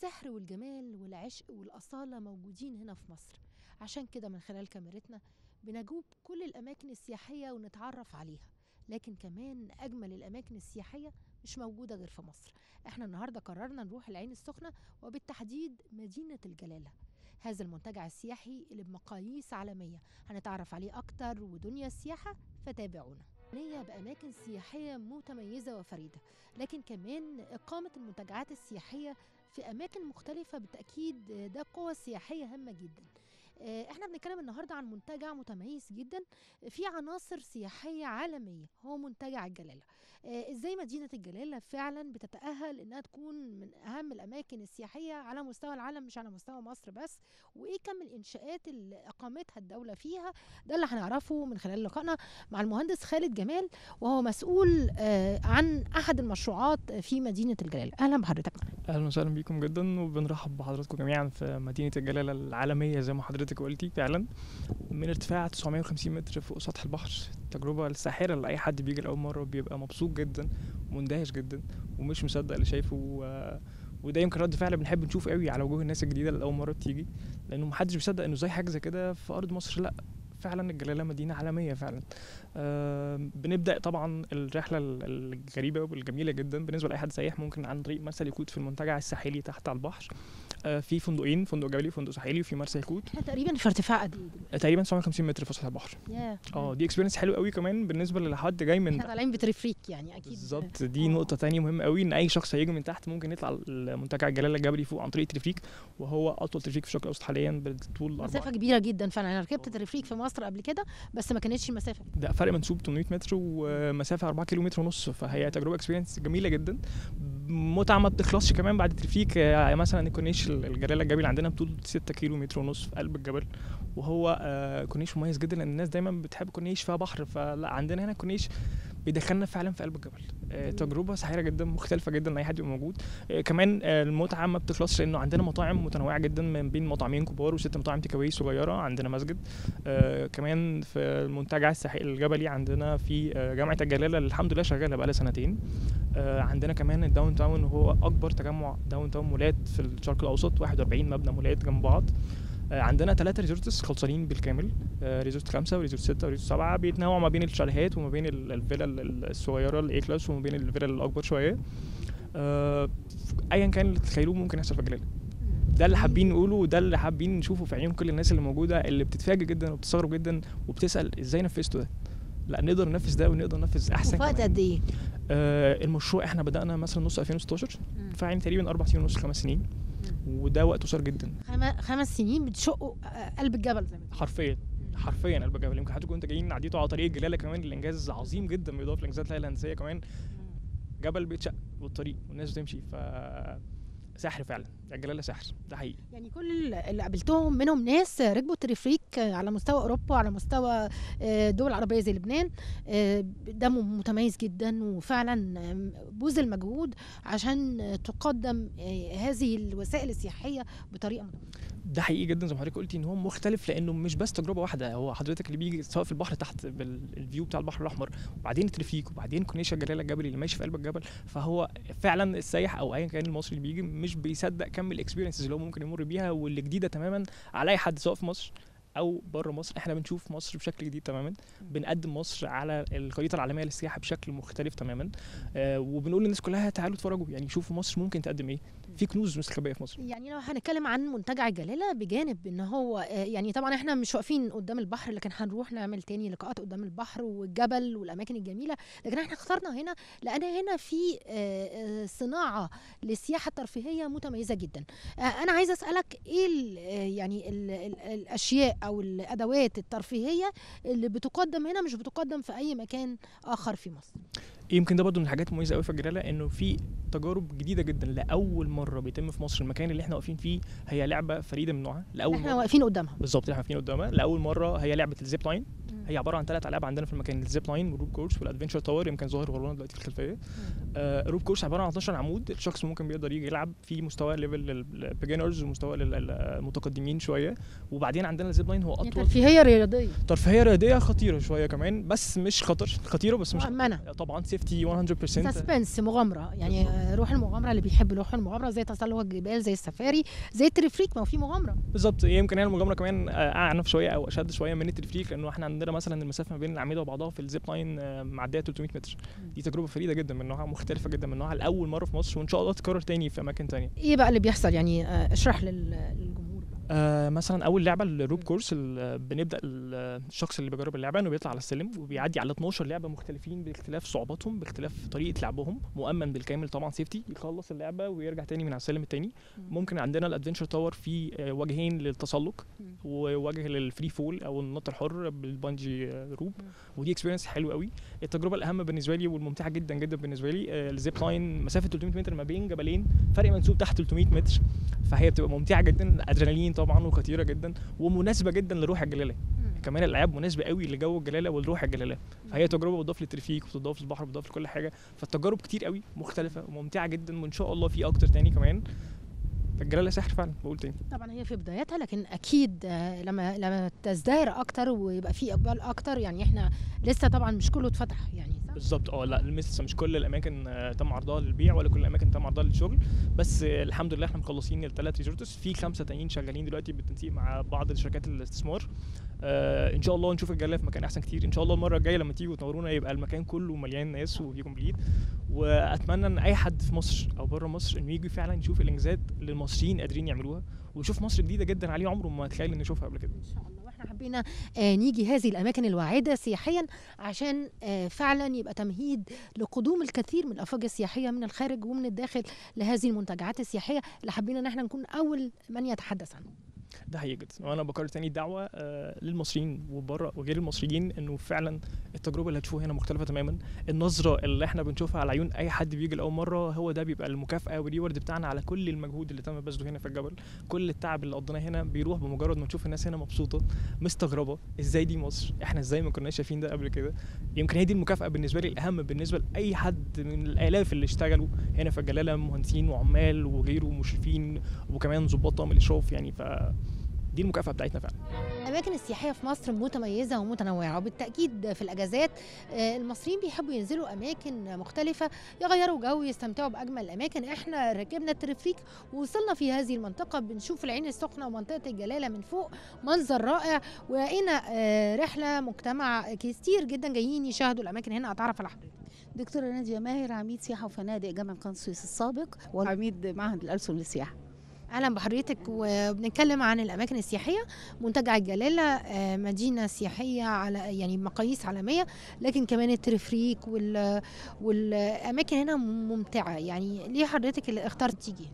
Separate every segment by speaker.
Speaker 1: السحر والجمال والعشق والأصالة موجودين هنا في مصر عشان كده من خلال كاميرتنا بنجوب كل الأماكن السياحية ونتعرف عليها لكن كمان أجمل الأماكن السياحية مش موجودة غير في مصر احنا النهاردة قررنا نروح العين السخنة وبالتحديد مدينة الجلالة هذا المنتجع السياحي اللي بمقاييس عالمية هنتعرف عليه أكتر ودنيا السياحة فتابعونا غنية بأماكن سياحية متميزة وفريدة لكن كمان إقامة المنتجعات السياحية في أماكن مختلفة بالتأكيد ده قوة سياحية هامة جدا آه، احنا بنتكلم النهارده عن منتجع متميز جدا في عناصر سياحيه عالميه هو منتجع الجلاله آه، ازاي مدينه الجلاله فعلا بتتاهل انها تكون من اهم الاماكن السياحيه على مستوى العالم مش على مستوى مصر بس وايه كم الانشاءات اللي اقامتها الدوله فيها ده اللي هنعرفه من خلال لقائنا مع المهندس خالد جمال وهو مسؤول آه، عن احد المشروعات في مدينه الجلاله اهلا بحضرتك معانا
Speaker 2: اهلا وسهلا بيكم جدا وبنرحب بحضراتكم جميعا في مدينه الجلاله العالميه زي ما حضرتك قلتي فعلا من ارتفاع 950 متر فوق سطح البحر التجربه الساحره لاي حد بيجي لاول مره بيبقى مبسوط جدا ومندهش جدا ومش مصدق اللي شايفه و... وده يمكن رد فعل بنحب نشوفه قوي على وجوه الناس الجديده اللي اول مره بتيجي لانه محدش بيصدق انه زي حاجه زي كده في ارض مصر لا فعلا الجلاله مدينه عالميه فعلا آه بنبدا طبعا الرحله ال- الغريبه والجميله جدا بالنسبه لاي حد سايح ممكن عن طريق مرسى اليكوت في المنتجع الساحلي تحت على البحر آه في فندقين فندق جبلي وفندق ساحلي وفي مرسى اليكوت
Speaker 1: احنا تقريبا في ارتفاع قد ايه دلوقتي؟
Speaker 2: آه تقريبا 750 متر في سطح البحر
Speaker 1: ياه
Speaker 2: اه دي اكسبيرينس حلو قوي كمان بالنسبه لحد جاي من
Speaker 1: احنا طالعين بتريفريك يعني اكيد
Speaker 2: بالظبط دي
Speaker 1: آه.
Speaker 2: نقطة تانية مهمة قوي إن أي شخص هيجي من تحت ممكن يطلع المنتجع الجلالة الجبلي فوق عن طريق تريفريك وهو أطول تريفريك في الشرق الأوسط حاليا بالطول
Speaker 1: مسافه
Speaker 2: أربعة
Speaker 1: كبيره جدا فعلا انا ركبت تريفريك في مصر قبل كده بس ما كانتش مسافه
Speaker 2: ده فرق منسوب 800 متر ومسافة 4 كيلو متر ونص فهي تجربة اكسبيرينس جميلة جدا متعة ما بتخلصش كمان بعد التريفريك آه، مثلا الكورنيش الجلالة الجبلي اللي عندنا بطول 6 كيلو متر ونص في قلب الجبل وهو آه، كورنيش مميز جدا لأن الناس دايما بتحب كورنيش فيها بحر فلا عندنا هنا كورنيش بيدخلنا فعلا في قلب الجبل آه،
Speaker 1: جميل.
Speaker 2: تجربه ساحره جدا مختلفه جدا لاي حد يبقى موجود آه، كمان آه، المتعه ما بتخلصش لانه عندنا مطاعم متنوعه جدا من بين مطعمين كبار وست مطاعم تيك أواي صغيره عندنا مسجد آه، كمان في المنتجع الساحلي الجبلي عندنا في آه، جامعه الجلاله اللي الحمد لله شغاله بقالها سنتين آه، عندنا كمان الداون تاون وهو اكبر تجمع داون تاون مولات في الشرق الاوسط 41 مبنى مولات جنب بعض آه، عندنا ثلاثة ريزورتس خلصانين بالكامل آه، ريزورت خمسة وريزورت ستة وريزورت سبعة بيتنوعوا ما بين الشاليهات وما بين ال- الفيلا ال- ال- الصغيرة الاي كلاس وما بين الفيلا الأكبر شوية آه، أيا كان اللي تتخيلوه ممكن يحصل في الجلالة ده اللي حابين نقوله وده اللي حابين نشوفه في عيون كل الناس اللي موجودة اللي بتتفاجئ جدا وبتستغرب جدا وبتسأل ازاي نفذتوا ده لا نقدر ننفذ ده ونقدر ننفذ احسن
Speaker 1: وفي وقت
Speaker 2: كمان.
Speaker 1: قد ايه؟
Speaker 2: آه المشروع احنا بدأنا مثلا نص 2016 فيعني تقريبا اربع سنين ونص خمس سنين وده وقت قصير جدا
Speaker 1: خم- خمس سنين بتشقوا آه، قلب الجبل زي ما بتقول.
Speaker 2: حرفيا حرفيا قلب الجبل يمكن حتى كنت جايين عديتوا على طريق الجلاله كمان الانجاز عظيم جدا بيضاف لانجازات الهندسيه كمان جبل بيتشق والطريق والناس بتمشي ف سحر فعلا الجلاله سحر ده حقيقي
Speaker 1: يعني كل اللي قابلتهم منهم ناس ركبوا التريفريك على مستوى اوروبا وعلى مستوى آه، دول عربيه زي لبنان آه، ده م- متميز جدا وفعلا آم، بذل مجهود عشان آه، تقدم آه، هذه الوسائل السياحيه بطريقه متميزة.
Speaker 2: ده حقيقي جدا زي ما حضرتك قلتي ان هو مختلف لانه مش بس تجربه واحده هو حضرتك اللي بيجي سواء في البحر تحت بالفيو بتاع البحر الاحمر وبعدين تريفيك وبعدين كورنيش الجلاله الجبلي اللي ماشي في قلب الجبل فهو فعلا السايح او ايا كان المصري اللي بيجي مش بيصدق كم الاكسبيرينسز اللي هو ممكن يمر بيها واللي جديده تماما على اي حد سواء في مصر او بره مصر احنا بنشوف مصر بشكل جديد تماما بنقدم مصر على الخريطه العالميه للسياحه بشكل مختلف تماما آه وبنقول للناس كلها تعالوا اتفرجوا يعني شوفوا مصر ممكن تقدم ايه في كنوز مستخبيه في مصر
Speaker 1: يعني لو هنتكلم عن منتجع الجلاله بجانب ان هو آه، يعني طبعا احنا مش واقفين قدام البحر لكن هنروح نعمل تاني لقاءات قدام البحر والجبل والاماكن الجميله لكن احنا اخترنا هنا لان هنا في آه، آه، صناعه للسياحه الترفيهيه متميزه جدا آه، انا عايزه اسالك ايه ال- آه، يعني ال ال الاشياء او الادوات الترفيهيه اللي بتقدم هنا مش بتقدم في اي مكان اخر في مصر
Speaker 2: يمكن ده برضه من الحاجات المميزه قوي في الجلاله انه في تجارب جديده جدا لاول مره بيتم في مصر المكان اللي احنا واقفين فيه هي لعبه فريده من نوعها لاول
Speaker 1: احنا
Speaker 2: مره
Speaker 1: واقفين قدامها
Speaker 2: بالظبط اللي احنا واقفين قدامها لاول مره هي لعبه الزيب لاين هي عباره عن ثلاث العاب عندنا في المكان الزيب لاين والروب كورس والادفنشر تاور يمكن ظاهر ورانا دلوقتي في الخلفيه آه، الروب كورس عباره عن 12 عمود الشخص ممكن بيقدر يجي يلعب في مستوى ليفل للبيجنرز ومستوى للمتقدمين شويه وبعدين عندنا الزيب لاين هو
Speaker 1: يعني
Speaker 2: اطول
Speaker 1: ترفيهيه رياضيه
Speaker 2: ترفيهيه رياضيه خطيره شويه كمان بس مش خطر خطيره بس مش
Speaker 1: مؤمنه
Speaker 2: طبعا سيفتي 100%
Speaker 1: سسبنس مغامره يعني آه، روح المغامره اللي بيحب روح المغامره زي تسلق الجبال زي السفاري زي التريفريك ما هو في مغامره
Speaker 2: بالظبط يمكن هي المغامره كمان آه، اعنف شويه او اشد شويه من التلفريك لانه احنا عندنا مثلا المسافه ما بين الاعمده وبعضها في الزيب لاين آه، معديه 300 متر دي تجربه فريده جدا من نوعها مختلفه جدا من نوعها لاول مره في مصر وان شاء الله تتكرر تاني في اماكن تانية
Speaker 1: ايه بقى اللي بيحصل يعني آه، اشرح لل- للجمهور
Speaker 2: آه مثلا اول لعبه الروب كورس ال- بنبدا ال- الشخص اللي بيجرب اللعبه انه بيطلع على السلم وبيعدي على 12 لعبه مختلفين باختلاف صعوباتهم باختلاف طريقه لعبهم مؤمن بالكامل طبعا سيفتي يخلص اللعبه ويرجع تاني من على السلم التاني ممكن عندنا الادفنشر تاور في آه، وجهين للتسلق
Speaker 1: مم.
Speaker 2: ووجه للفري فول او النط الحر بالبانجي آه، روب ودي اكسبيرينس حلوه قوي التجربه الاهم بالنسبه لي والممتعه جدا جدا بالنسبه لي آه، الزيب لاين مسافه 300 متر ما بين جبلين فرق منسوب تحت 300 متر فهي بتبقى ممتعه جدا ادرينالين طبعا وخطيره جدا ومناسبه جدا لروح الجلاله كمان الالعاب مناسبه قوي لجو الجلاله ولروح الجلاله فهي تجربه بتضاف للترفيق وبتضاف للبحر وبتضاف لكل حاجه فالتجارب كتير قوي مختلفه وممتعه جدا وان شاء الله في اكتر تاني كمان فالجلاله سحر فعلا بقول تاني
Speaker 1: طبعا هي في بدايتها لكن اكيد آه، لما لما تزدهر اكتر ويبقى في اقبال اكتر يعني احنا لسه طبعا مش كله اتفتح يعني صح؟
Speaker 2: بالظبط اه لا لسه مش كل الاماكن آه، تم عرضها للبيع ولا كل الاماكن تم عرضها للشغل بس آه، الحمد لله احنا مخلصين الثلاث ريزورتس في خمسه تانيين شغالين دلوقتي بالتنسيق مع بعض شركات الاستثمار آه ان شاء الله نشوف الجلاله في مكان احسن كتير ان شاء الله المره الجايه لما تيجوا تنورونا يبقى المكان كله مليان ناس وفي كومبليت واتمنى ان اي حد في مصر او بره مصر انه يجي فعلا يشوف الانجازات اللي المصريين قادرين يعملوها ويشوف مصر جديده جدا عليه عمره ما تخيل انه يشوفها قبل كده
Speaker 1: ان شاء الله واحنا حبينا آه، نيجي هذه الاماكن الواعده سياحيا عشان آه، فعلا يبقى تمهيد لقدوم الكثير من الافواج السياحيه من الخارج ومن الداخل لهذه المنتجعات السياحيه اللي حبينا ان احنا نكون اول من يتحدث عنها
Speaker 2: ده حقيقي جدا وانا بكرر تاني الدعوه آه، للمصريين وبره وغير المصريين انه فعلا التجربه اللي هتشوفوها هنا مختلفه تماما النظره اللي احنا بنشوفها على عيون اي حد بيجي لاول مره هو ده بيبقى المكافاه والريورد بتاعنا على كل المجهود اللي تم بذله هنا في الجبل كل التعب اللي قضيناه هنا بيروح بمجرد ما نشوف الناس هنا مبسوطه مستغربه ازاي دي مصر احنا ازاي ما كناش شايفين ده قبل كده يمكن هي دي المكافاه بالنسبه لي الاهم بالنسبه لاي حد من الالاف اللي اشتغلوا هنا في الجلاله مهندسين وعمال وغيره ومشرفين وكمان ضباط طاقم الاشراف يعني ف دي المكافاه بتاعتنا فعلا
Speaker 1: الاماكن السياحيه في مصر متميزه ومتنوعه وبالتاكيد في الاجازات آه، المصريين بيحبوا ينزلوا اماكن مختلفه يغيروا جو يستمتعوا باجمل الاماكن احنا ركبنا الترفريك ووصلنا في هذه المنطقه بنشوف العين السخنه ومنطقه الجلاله من فوق منظر رائع ولقينا آه، رحله مجتمع كتير جدا جايين يشاهدوا الاماكن هنا اتعرف على حضرتك
Speaker 3: دكتورة نادية ماهر عميد سياحة وفنادق جامعة قناة السويس السابق وعميد معهد الألسن للسياحة
Speaker 1: اهلا بحضرتك وبنتكلم عن الاماكن السياحيه منتجع الجلاله آه، مدينه سياحيه على يعني مقاييس عالميه لكن كمان الترفريك وال والاماكن هنا ممتعه يعني ليه حضرتك اللي اخترت تيجي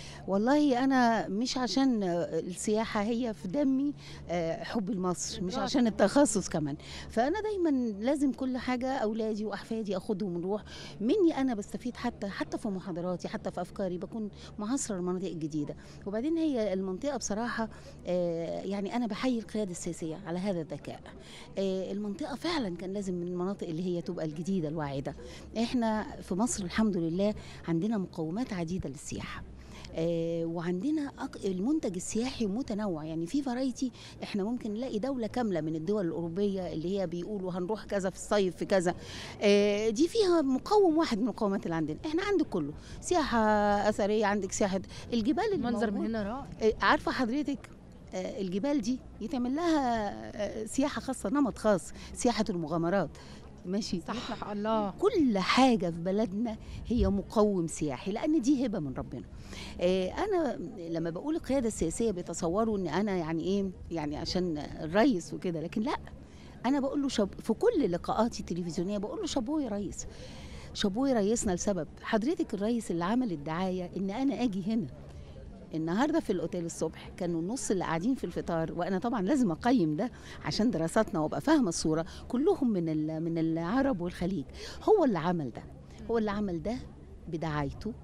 Speaker 3: والله أنا مش عشان السياحة هي في دمي آه، حب لمصر مش
Speaker 1: إدراك.
Speaker 3: عشان التخصص كمان فأنا دايما لازم كل حاجة أولادي وأحفادي أخدهم ونروح مني أنا بستفيد حتى حتى في محاضراتي حتى في أفكاري بكون معاصرة المناطق الجديدة وبعدين هي المنطقة بصراحة آه، يعني أنا بحيي القيادة السياسية على هذا الذكاء آه، المنطقة فعلا كان لازم من المناطق اللي هي تبقى الجديدة الواعدة احنا في مصر الحمد لله عندنا مقومات عديدة للسياحة آه، وعندنا أك- المنتج السياحي متنوع يعني في فرايتي احنا ممكن نلاقي دولة كاملة من الدول الأوروبية اللي هي بيقولوا هنروح كذا في الصيف في كذا آه، دي فيها مقوم واحد من المقومات اللي عندنا احنا عندك كله سياحة أثرية عندك سياحة الجبال اللي
Speaker 1: المنظر من
Speaker 3: موجود-
Speaker 1: هنا رائع
Speaker 3: آه، عارفة حضرتك آه، الجبال دي يتعمل لها آه، سياحة خاصة نمط خاص سياحة المغامرات ماشي
Speaker 1: صح الله
Speaker 3: كل حاجة في بلدنا هي مقوم سياحي لأن دي هبة من ربنا آه، أنا لما بقول القيادة السياسية بيتصوروا إن أنا يعني إيه يعني عشان الرئيس وكده لكن لا أنا بقول له شب في كل لقاءاتي التلفزيونية بقول له شابوه يا ريس شابوه يا ريسنا لسبب حضرتك الرئيس اللي عمل الدعاية إن أنا أجي هنا النهارده في الاوتيل الصبح كانوا النص اللي قاعدين في الفطار وانا طبعا لازم اقيم ده عشان دراساتنا وابقى فاهمه الصوره كلهم من ال- من العرب والخليج هو اللي عمل ده هو اللي عمل ده بدعايته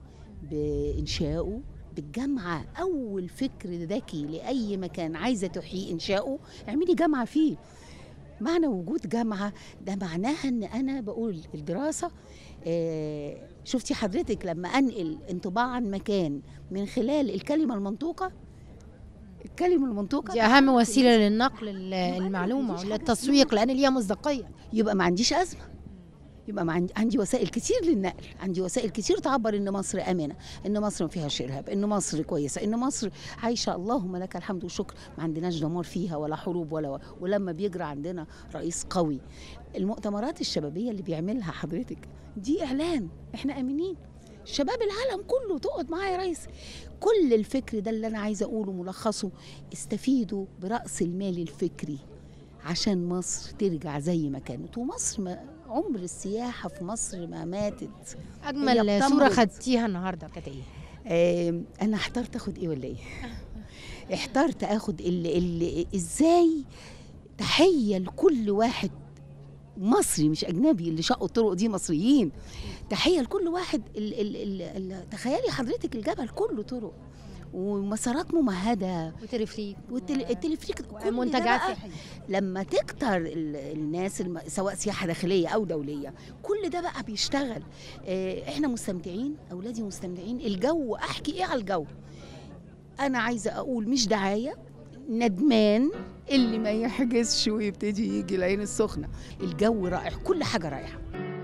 Speaker 3: بانشائه بالجامعه اول فكر ذكي لاي مكان عايزه تحيي انشائه اعملي جامعه فيه معنى وجود جامعه ده معناها ان انا بقول الدراسه آه، شفتي حضرتك لما انقل انطباع عن مكان من خلال الكلمه المنطوقه الكلمه المنطوقه
Speaker 1: دي اهم وسيله للنقل ال- المعلومه
Speaker 3: مفيش حاجة
Speaker 1: وللتسويق لان ليها مصداقيه
Speaker 3: يبقى ما عنديش ازمه يبقى ما عندي, عندي وسائل كتير للنقل عندي وسائل كتير تعبر ان مصر امنه ان مصر ما فيهاش ارهاب ان مصر كويسه ان مصر عايشه اللهم لك الحمد والشكر ما عندناش دمار فيها ولا حروب ولا ولما بيجرى عندنا رئيس قوي المؤتمرات الشبابيه اللي بيعملها حضرتك دي اعلان احنا امنين شباب العالم كله تقعد معايا يا ريس كل الفكر ده اللي انا عايزه اقوله ملخصه استفيدوا براس المال الفكري عشان مصر ترجع زي ما كانت ومصر ما عمر السياحة في مصر ما ماتت
Speaker 1: اجمل
Speaker 3: هي
Speaker 1: صوره
Speaker 3: بتمرض.
Speaker 1: خدتيها النهارده كانت ايه
Speaker 3: آم، أنا احترت أخد إيه ولا إيه احترت أخد اللي, اللي إزاي تحية لكل واحد مصري مش أجنبي اللي شقوا الطرق دي مصريين تحية لكل واحد ال ال ال ال تخيلي حضرتك الجبل كله طرق ومسارات ممهدة
Speaker 1: وتلفريك
Speaker 3: والتلفريك
Speaker 1: ومنتجات سياحيه
Speaker 3: لما تكتر ال- الناس الم... سواء سياحه داخليه او دوليه كل ده بقى بيشتغل آه، احنا مستمتعين اولادي مستمتعين الجو احكي ايه على الجو انا عايزه اقول مش دعايه ندمان اللي ما يحجزش ويبتدي يجي العين السخنه الجو رائع كل حاجه رائعه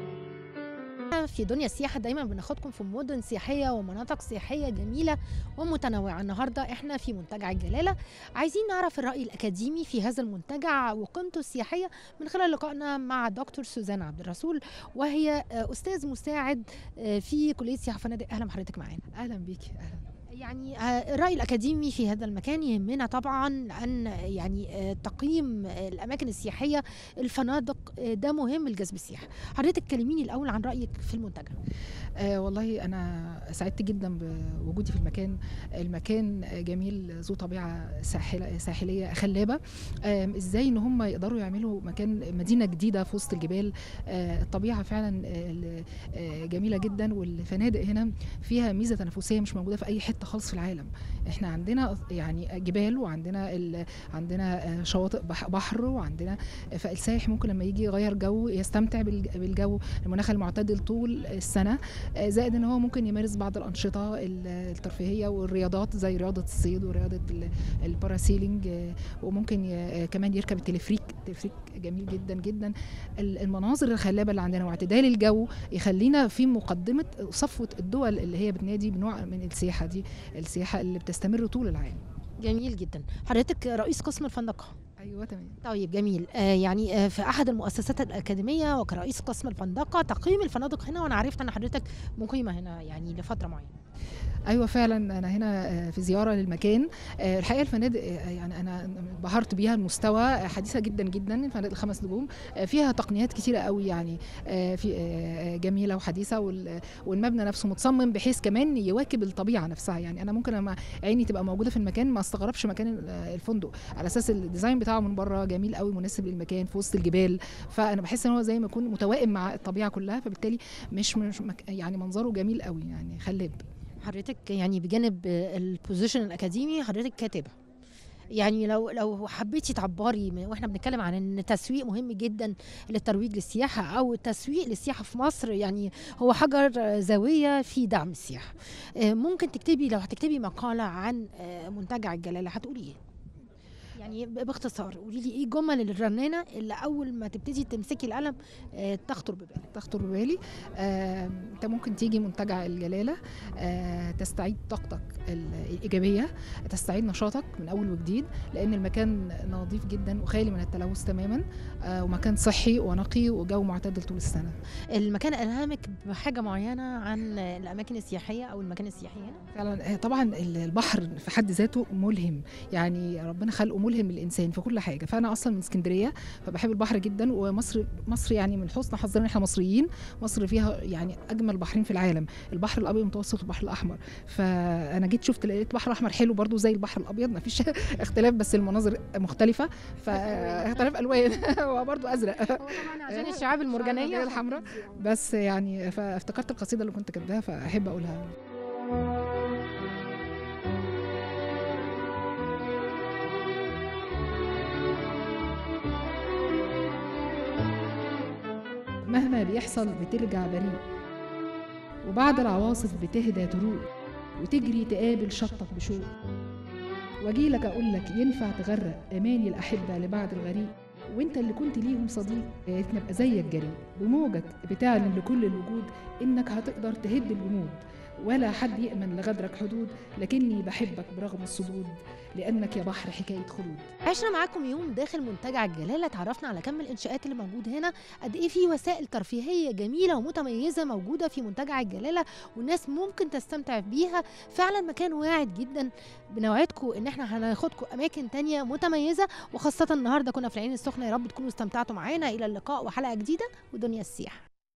Speaker 1: في دنيا السياحه دايما بناخدكم في مدن سياحيه ومناطق سياحيه جميله ومتنوعه النهارده احنا في منتجع الجلاله عايزين نعرف الراي الاكاديمي في هذا المنتجع وقيمته السياحيه من خلال لقائنا مع دكتور سوزان عبد الرسول وهي آه، استاذ مساعد آه، في كليه سياحه وفنادق اهلا بحضرتك معانا
Speaker 4: اهلا بيكي اهلا
Speaker 1: يعني آه، الرأي الأكاديمي في هذا المكان يهمنا طبعا أن يعني آه، تقييم آه، الأماكن السياحية الفنادق آه، ده مهم لجذب السياحة حضرتك كلميني الأول عن رأيك في المنتجع
Speaker 4: آه والله انا سعدت جدا بوجودي في المكان المكان جميل ذو طبيعه ساحله ساحليه خلابه آم، ازاي ان هم يقدروا يعملوا مكان مدينه جديده في وسط الجبال آه، الطبيعه فعلا آه، ال- آه، جميله جدا والفنادق هنا فيها ميزه تنافسيه مش موجوده في اي حته خالص في العالم احنا عندنا يعني جبال وعندنا ال... عندنا آه، شواطئ بح- بحر وعندنا فالسائح ممكن لما يجي يغير جو يستمتع بالج- بالجو المناخ المعتدل طول السنه آه، زائد ان هو ممكن يمارس بعض الانشطه ال- الترفيهيه والرياضات زي رياضه الصيد ورياضه ال- الباراسيلينج آه، وممكن ي- آه، كمان يركب التلفريك التلفريك جميل جدا جدا ال- المناظر الخلابه اللي عندنا واعتدال الجو يخلينا في مقدمه صفوه الدول اللي هي بتنادي بنوع من السياحه دي السياحه اللي بتستمر طول العام
Speaker 1: جميل جدا حضرتك رئيس قسم الفندقة
Speaker 4: ايوه تمام
Speaker 1: طيب جميل آه يعني آه في أحد المؤسسات الأكاديمية وكرئيس قسم الفندقة تقييم الفنادق هنا وأنا عرفت أن حضرتك مقيمة هنا يعني لفترة معينة
Speaker 4: ايوه فعلا انا هنا آه، في زياره للمكان آه، الحقيقه الفنادق آه، يعني انا انبهرت بيها المستوى آه، حديثه جدا جدا الفنادق الخمس نجوم آه، فيها تقنيات كتيره قوي يعني آه، في آه، جميله وحديثه وال- والمبنى نفسه متصمم بحيث كمان يواكب الطبيعه نفسها يعني انا ممكن لما عيني تبقى موجوده في المكان ما استغربش مكان ال- آه، الفندق على اساس الديزاين بتاعه من بره جميل قوي مناسب للمكان في وسط الجبال فانا بحس ان هو زي ما يكون متوائم مع الطبيعه كلها فبالتالي مش, مش مك- يعني منظره جميل قوي يعني خلاب
Speaker 1: حضرتك يعني بجانب آه، البوزيشن الأكاديمي حضرتك كاتبة يعني لو لو حبيتي تعبري م- واحنا بنتكلم عن ان التسويق مهم جدا للترويج للسياحه او التسويق للسياحه في مصر يعني هو حجر آه، زاويه في دعم السياحه آه، ممكن تكتبي لو هتكتبي مقاله عن آه، منتجع الجلاله هتقولي ايه يعني ب- باختصار قولي لي ايه الجمل الرنانه اللي اول ما تبتدي تمسكي القلم آه، تخطر ببالك
Speaker 4: تخطر ببالي آه، انت ممكن تيجي منتجع الجلاله آه، تستعيد طاقتك ال- الايجابيه تستعيد نشاطك من اول وجديد لان المكان نظيف جدا وخالي من التلوث تماما آه، ومكان صحي ونقي وجو معتدل طول السنه
Speaker 1: المكان الهمك بحاجه معينه عن الاماكن السياحيه او المكان السياحي هنا
Speaker 4: فعلا آه، طبعا ال- البحر في حد ذاته ملهم يعني ربنا خلقه ملهم للانسان في كل حاجه فانا اصلا من اسكندريه فبحب البحر جدا ومصر مصر يعني من حسن حظنا إن احنا مصريين مصر فيها يعني اجمل بحرين في العالم البحر الابيض المتوسط والبحر الاحمر فانا جيت شفت لقيت البحر الاحمر حلو برضو زي البحر الابيض ما فيش اختلاف بس المناظر مختلفه فاختلاف الوان هو برضو ازرق
Speaker 1: هو طبعا عشان الشعاب المرجانيه
Speaker 4: الحمراء بس يعني فافتكرت القصيده اللي كنت كاتباها فاحب اقولها ما بيحصل بترجع بريء وبعد العواصف بتهدى تروق وتجري تقابل شطك بشوق واجيلك اقولك ينفع تغرق اماني الاحبه لبعد الغريق وانت اللي كنت ليهم صديق يا ريت نبقى زيك جريء بموجك بتعلن لكل الوجود انك هتقدر تهد الجمود ولا حد يأمن لغدرك حدود لكني بحبك برغم الصدود لأنك يا بحر حكاية خلود
Speaker 1: عشنا معاكم يوم داخل منتجع الجلاله اتعرفنا على كم الانشاءات اللي موجود هنا قد ايه في وسائل ترفيهيه جميله ومتميزه موجوده في منتجع الجلاله والناس ممكن تستمتع بيها فعلا مكان واعد جدا بنوعدكم ان احنا هناخدكم اماكن تانية متميزه وخاصه النهارده كنا في العين السخنه يا رب تكونوا استمتعتوا معانا الى اللقاء وحلقه جديده ودنيا السياحه